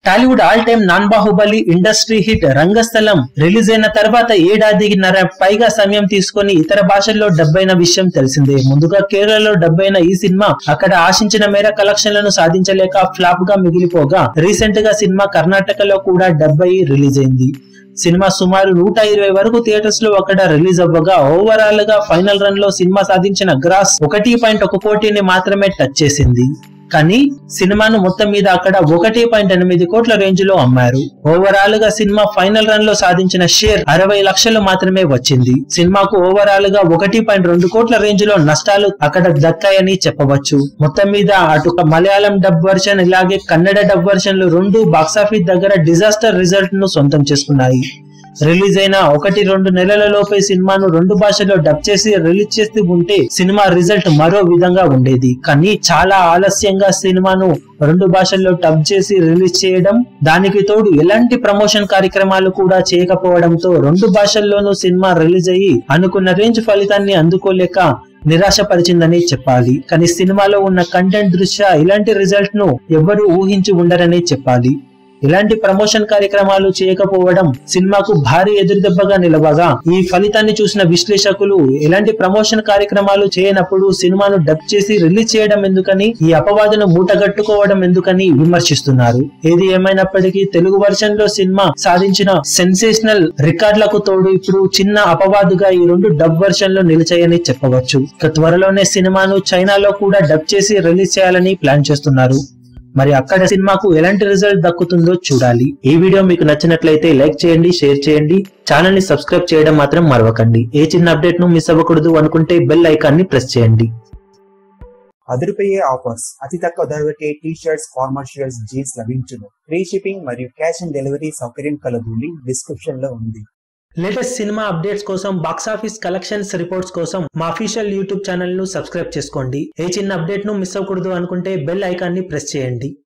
Tollywood all time non Baahubali industry hit Rangasthalam release అయిన తర్వాత ఏడాదిన్నర పైగా సమయం తీసుకొని ఇతర భాషల్లో డబ్బైన విషయం తెలిసిందే ముందుగా కేరళలో డబ్బైన ఈ సినిమా అక్కడ ఆశించిన మేర కలెక్షన్లను సాధించలేక ఫ్లాప్ గా మిగిలిపోగా రీసెంట్ గా సినిమా కర్ణాటకలో కూడా డబ్బై రిలీజ్ అయింది సినిమా సుమారు నూట ఇరవై వరకు థియేటర్స్ లో అక్కడ రిలీజ్ అవ్వగా ఓవరాల్ గా ఫైనల్ రన్ లో సినిమా సాధించిన గ్రాస్ ఒకటి పాయింట్ ఒక కోటిని మాత్రమే టచ్ చేసింది కానీ సినిమాను మొత్తం మీద అక్కడ ఒకటి పాయింట్ ఎనిమిది కోట్ల రేంజ్ లో అమ్మారు ఓవరాల్ గా సినిమా ఫైనల్ రన్ లో సాధించిన షేర్ అరవై లక్షలు మాత్రమే వచ్చింది సినిమాకు ఓవరాల్ గా ఒకటి పాయింట్ రెండు కోట్ల రేంజ్ లో నష్టాలు అక్కడ దక్కాయని చెప్పవచ్చు మొత్తం మీద అటు మలయాళం డబ్ వర్షన్ ఇలాగే కన్నడ డబ్ వర్షన్లు రెండు బాక్సాఫీస్ దగ్గర డిజాస్టర్ రిజల్ట్ ను సొంతం చేసుకున్నాయి రిలీజ్ అయిన ఒకటి రెండు నెలల లోపే సినిమాను రెండు భాషల్లో డబ్ చేసి రిలీజ్ చేస్తూ ఉంటే సినిమా రిజల్ట్ మరో విధంగా ఉండేది కానీ చాలా ఆలస్యంగా సినిమాను రెండు భాషల్లో డబ్ చేసి రిలీజ్ చేయడం దానికి తోడు ఎలాంటి ప్రమోషన్ కార్యక్రమాలు కూడా చేయకపోవడంతో రెండు భాషల్లోనూ సినిమా రిలీజ్ అయ్యి అనుకున్న రేంజ్ ఫలితాన్ని అందుకోలేక నిరాశపరిచిందని చెప్పాలి కానీ సినిమాలో ఉన్న కంటెంట్ దృష్ట్యా ఇలాంటి రిజల్ట్ ను ఎవ్వరూ ఊహించి ఉండరని చెప్పాలి ఇలాంటి ప్రమోషన్ కార్యక్రమాలు చేయకపోవడం సినిమాకు భారీ ఎదురుదెబ్బగా నిలవగా ఈ ఫలితాన్ని చూసిన విశ్లేషకులు ఎలాంటి ప్రమోషన్ కార్యక్రమాలు చేయనప్పుడు సినిమాను డబ్ చేసి రిలీజ్ చేయడం ఎందుకని ఈ అపవాదును మూటగట్టుకోవడం ఎందుకని విమర్శిస్తున్నారు ఏది ఏమైనప్పటికీ తెలుగు వర్షన్ లో సినిమా సాధించిన సెన్సేషనల్ రికార్డులకు తోడు ఇప్పుడు చిన్న అపవాదుగా ఈ రెండు డబ్ వర్షన్ లో నిలిచాయని చెప్పవచ్చు ఇక త్వరలోనే సినిమాను చైనాలో కూడా డబ్ చేసి రిలీజ్ చేయాలని ప్లాన్ చేస్తున్నారు మరి అక్కడ సినిమాకు ఎలాంటి రిజల్ట్ దక్కుతుందో చూడాలి ఈ వీడియో మీకు నచ్చినట్లయితే లైక్ చేయండి షేర్ చేయండి ఛానల్ ని సబ్స్క్రైబ్ చేయడం మాత్రం మరవకండి ఏ చిన్న అప్డేట్ ను మిస్ అవ్వకూడదు అనుకుంటే బెల్ ఐకాన్ ని ప్రెస్ చేయండి అదిరిపోయే ఆఫర్స్ అతి తక్కువ ధరలకే T shirts formal shirts jeans లభించును ఫ్రీ షిప్పింగ్ మరియు క్యాష్ ఆన్ డెలివరీ సౌకర్యం కలదు లింక్ డిస్క్రిప్షన్ లో ఉంది లేటెస్ట్ సినిమా అప్డేట్స్ కోసం బాక్సాఫీస్ కలెక్షన్స్ రిపోర్ట్స్ కోసం మా అఫీషియల్ యూట్యూబ్ ఛానల్ ను సబ్స్క్రైబ్ చేసుకోండి ఏ చిన్న అప్డేట్ ను మిస్ అవ్వకూడదు అనుకుంటే బెల్ ఐకాన్ ని ప్రెస్ చేయండి